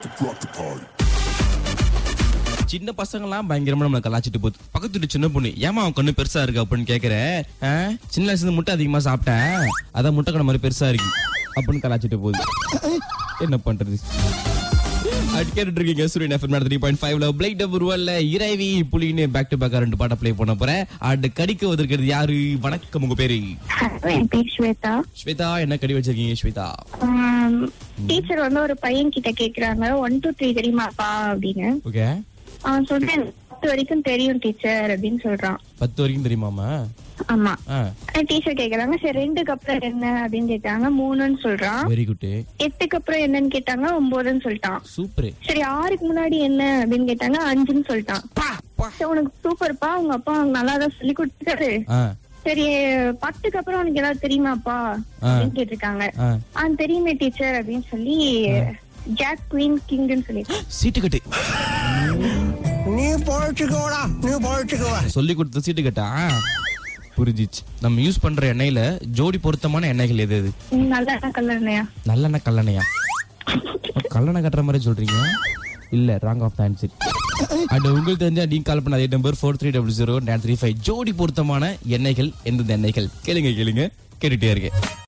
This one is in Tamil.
சின்ன பசங்கலாம் பயங்கரமா நம்மள கலாச்சிட்டு போகுது பக்கத்து வீட்டு சின்ன பொண்ணு ஏமா அவன் கண்ணு பெருசா இருக்கு அப்படின்னு கேக்குறேன் ஆ, சின்ன வயசுல இருந்து முட்டை அதிகமா சாப்பிட்டேன் அதான் முட்டை கடை மாதிரி பெருசா இருக்கு அப்படின்னு கலாச்சிட்டு போகுது என்ன பண்றது அது கேட்டுட்டு இருக்கீங்க சூரியன் எஃப்எம் த்ரீ பாயிண்ட் ஃபைவ்ல பிளைட் உருவல்ல இறைவி புலின்னு பேக் டு பேக்கா ரெண்டு பாட்டை ப்ளே பண்ண போறேன் அண்ட் கடிக்க வந்திருக்கிறது யாரு வணக்கம் உங்க பேரு ஹலோ என் பேர் ஸ்வேதா ஸ்வேதா என்ன கடி வச்சிருக்கீங்க ஸ்வேதா டீச்சர் வந்து ஒரு பையன் கிட்ட கேக்குறாங்க ஒன் டூ த்ரீ தெரியுமாப்பா அப்படின்னு ஓகே அவன் சொல்றேன் பத்து வரைக்கும் தெரியும் டீச்சர் அப்படின்னு சொல்றான் பத்து வரைக்கும் தெரியுமாமா ஆமா ஆ டீச்சர் கேக்குறாங்க சரி ரெண்டுக்கு அப்புறம் என்ன அப்படின்னு கேட்டாங்க மூணுன்னு சொல்றான் வெரி குட் எட்டுக்கு அப்புறம் என்னன்னு கேட்டாங்க ஒன்பதுன்னு சொல்லிட்டான் சூப்பர் சரி ஆறுக்கு முன்னாடி என்ன அப்படின்னு கேட்டாங்க அஞ்சுன்னு சொல்லிட்டான் சரி, உனக்கு சூப்பர்ப்பா உங்க அப்பா உனக்கு நல்லா தான் சொல்லி கொடுத்துட்டாரு ஆ சரி பத்துக்கு அப்புறம் உனக்கு ஏதாவது தெரியுமாப்பா அப்படின்னு கேட்டிருக்காங்க ஆ ஆ தெரியுமே டீச்சர் அப்படின்னு சொல்லி ஜாக் குவீன் கிங்னு சொல்லி சீட்டு கட்டு நீ பொழைச்சுக்கோடா நீ பொழைச்சுக்கோ சொல்லி கொடுத்த சீட்டு கட்டா புரிஞ்சிச்சு நம்ம யூஸ் பண்ற எண்ணெயில ஜோடி பொருத்தமான எண்ணெய்கள் எது எது நல்லா கல்லணையா நல்லெண்ணெய் கல்லெண்ணெயா கல்லெண்ணெய் கட்டுற மாதிரி சொல்றீங்க இல்ல ராங் ஆஃப் ஆன்சர் அண்ட் உங்களுக்கு தெரிஞ்சா நீங்க கால் பண்ண அதே number four three double zero nine three five ஜோடி பொருத்தமான எண்ணெய்கள் எந்தெந்த எண்ணெய்கள் கேளுங்க கேளுங்க கேட்டுட்டே இருக்கேன்